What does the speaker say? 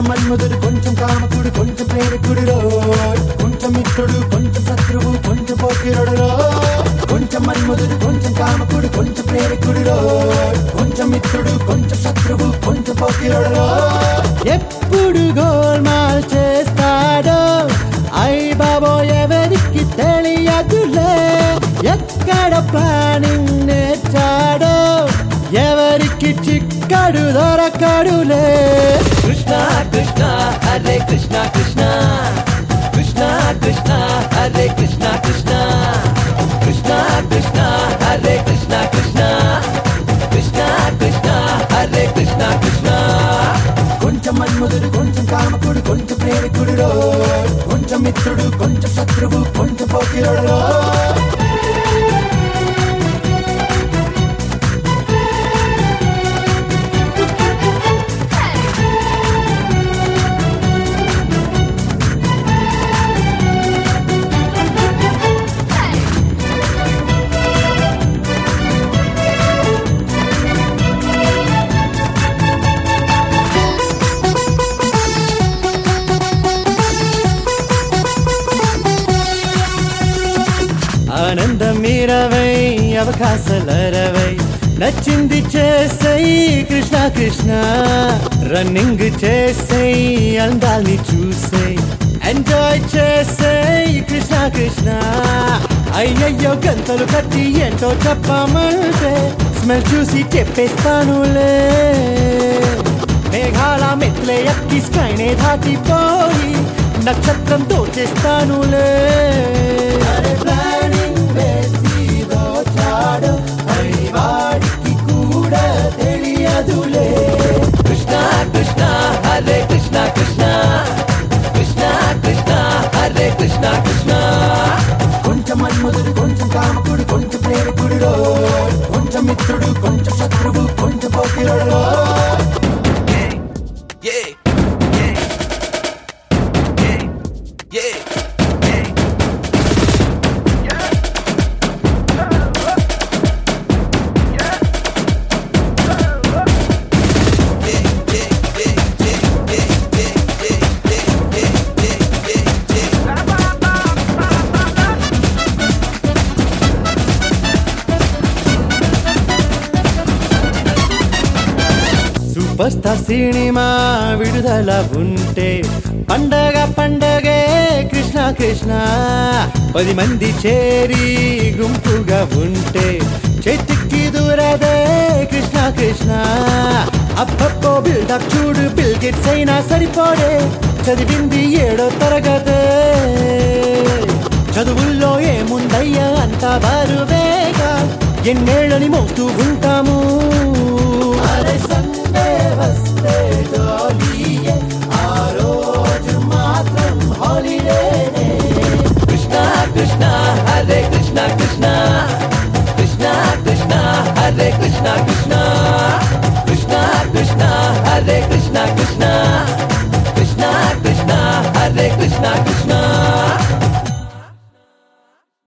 మన్మధుడు కొంచెం కామకుడు కొంచెం ప్రేమికుడు రోయ్ కొంచెం మిత్రుడు కొంచెం శత్రువు కొంచెం పోకిరుడు రోయ్ కొంచెం మన్మధుడు కొంచెం కామకుడు కొంచెం ప్రేమికుడు రోయ్ కొంచెం మిత్రుడు కొంచెం శత్రువు కొంచెం పోకిరుడు రోయ్ ఎప్పుడు గోల్మాల్ చేస్తాడో అయ్ బాబో ఎవరికి తెలియదులే ఎక్కడ ప్లానింగ్ నేర్చాడో ఎవరికి చిక్కడు దొరకడులే కృష్ణ కృష్ణ హరే కృష్ణ కృష్ణ కృష్ణ కృష్ణ హరే కృష్ణ కృష్ణ కృష్ణ కృష్ణ హరే కృష్ణ కృష్ణ కృష్ణ కృష్ణ హరే కృష్ణ కృష్ణ కొంచెం మన్మధుడు కొంచెం కామకుడు కొంచెం ప్రేమికుడు రోయ్ కొంచెం మిత్రుడు కొంచెం శత్రువు కొంచెం పోకిరుడు రోయ్ ఆనందం ఇరవై అవకాశాలు అరవై నచ్చింది చేసై కృష్ణ కృష్ణ రన్నింగ్ చేసై అందాల్ని చూసై ఎంజాయ్ చేసై కృష్ణ కృష్ణ అయ్యయ్యో గంతలు కట్టి ఏంటో చెప్పమంటే స్మెల్ చూసి చెప్పేస్తానులే మేఘాల మెట్లే ఎక్కి స్కైనే దాటిపోయి నక్షత్రంతో చేస్తానులే అరే ప్లానింగ్ వేసి దోచాడు అని వాడికి కూడా తెలియదులే కృష్ణ కృష్ణ హరే కృష్ణ కృష్ణ కృష్ణ కృష్ణ హరే కృష్ణ కృష్ణ కొంచెం మన్మధుడు కొంచెం కామకుడు కొంచెం ప్రేమికుడు రోయ్ కొంచెం మిత్రుడు కొంచెం శత్రువు కొంచెం పోకిరుడు రోయ్ yeah, yeah, yeah, yeah, yeah. Super star సినిమా విడుదల ఉంటే పండగ పండగే కృష్ణ కృష్ణ పది మంది చేరి గుంపుగా ఉంటే చేతికి దూరదే కృష్ణ కృష్ణ అప్పప్పో బిల్డప్ చూడు బిల్ గేట్స్ అయినా సరిపోడే చదివింది ఏడో తరగతే చదువుల్లో ఏముందయ్యా అంత బరువేగా ఎన్నేళ్ళని మోస్తూ ఉంటాము